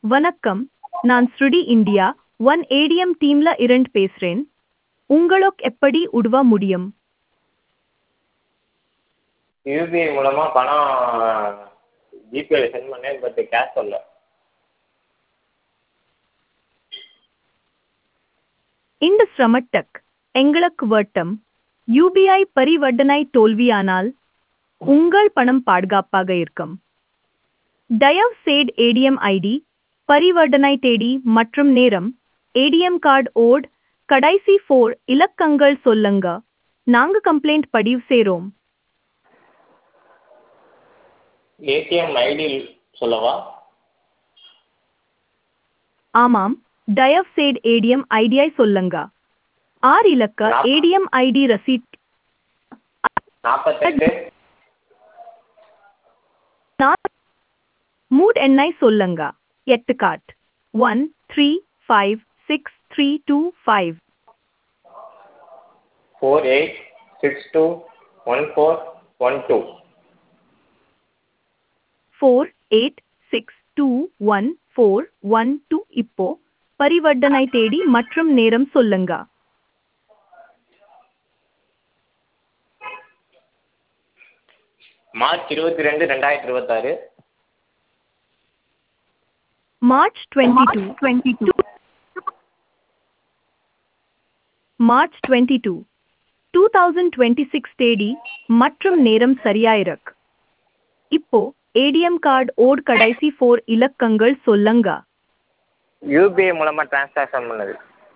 வணக்கம் நான் ஸ்ருடி இந்தியா ஒன் ஏடிஎம் டீம்ல இருந்து பேசுறேன் உங்களுக்கு எப்படி உதவ முடியும் யூபிஐ மூலமாக பணம் ஜிபேயில் சென்ட் பண்ணேன் பட் கேஷ் வரல இந்த சிரமட்டக் எங்களுக்கு வட்டம் யூபிஐ பரிவர்த்தனை தோல்வியானால் உங்கள் பணம் பாதுகாப்பாக இருக்கும் தயவு செய்து ஏடிஎம் ஐடி பரிவர்த்தனை தேதி மற்றும் நேரம் ஏடிஎம் கார்டு ஓட் கடைசி ஃபோர் இலக்கங்கள் சொல்லுங்க நாங்க கம்ப்ளைண்ட் பதிவு செய்றோம் ஏடிஎம் ஐடி சொல்லவா ஆமாம் தயவு செய்து ஏடிஎம் ஐடியை சொல்லுங்க ஆறு இலக்க ஏடிஎம் ஐடி ரசீட் நாற்பத்தெட்டு நான் மூட் எண்ணை சொல்லுங்க எட்டு card one three five six three two five four eight six two one four one two four eight six two one four one two இப்போ பரிவர்த்தனை தேதி மற்றும் நேரம் சொல்லுங்க மார்ச் இருபத்தி ரெண்டு ரெண்டாயிரத்தி இருபத்தாறு March twenty two twenty two March twenty two two thousand twenty six தேதி மற்றும் நேரம் சரியாயிருக்கு இப்போ ஏடிஎம் கார்டு ஓட் கடைசி ஃபோர் இலக்கங்கள் சொல்லுங்க யூபிஐ மூலமாக டிரான்சாக்ஷன் பண்ணது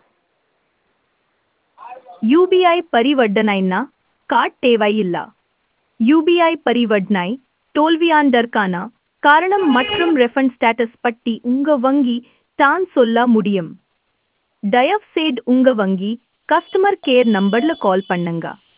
யூபிஐ பரிவர்த்தனைன்னா கார்டு தேவையில்ல யூபிஐ பரிவர்த்தனை தோல்வியாண்டற்கான காரணம் மற்றும் ரெஃபண்ட் ஸ்டேட்டஸ் பற்றி உங்க வங்கி தான் சொல்ல முடியும் தயவு செய்து உங்க வங்கி கஸ்டமர் கேர் நம்பர்ல கால் பண்ணுங்க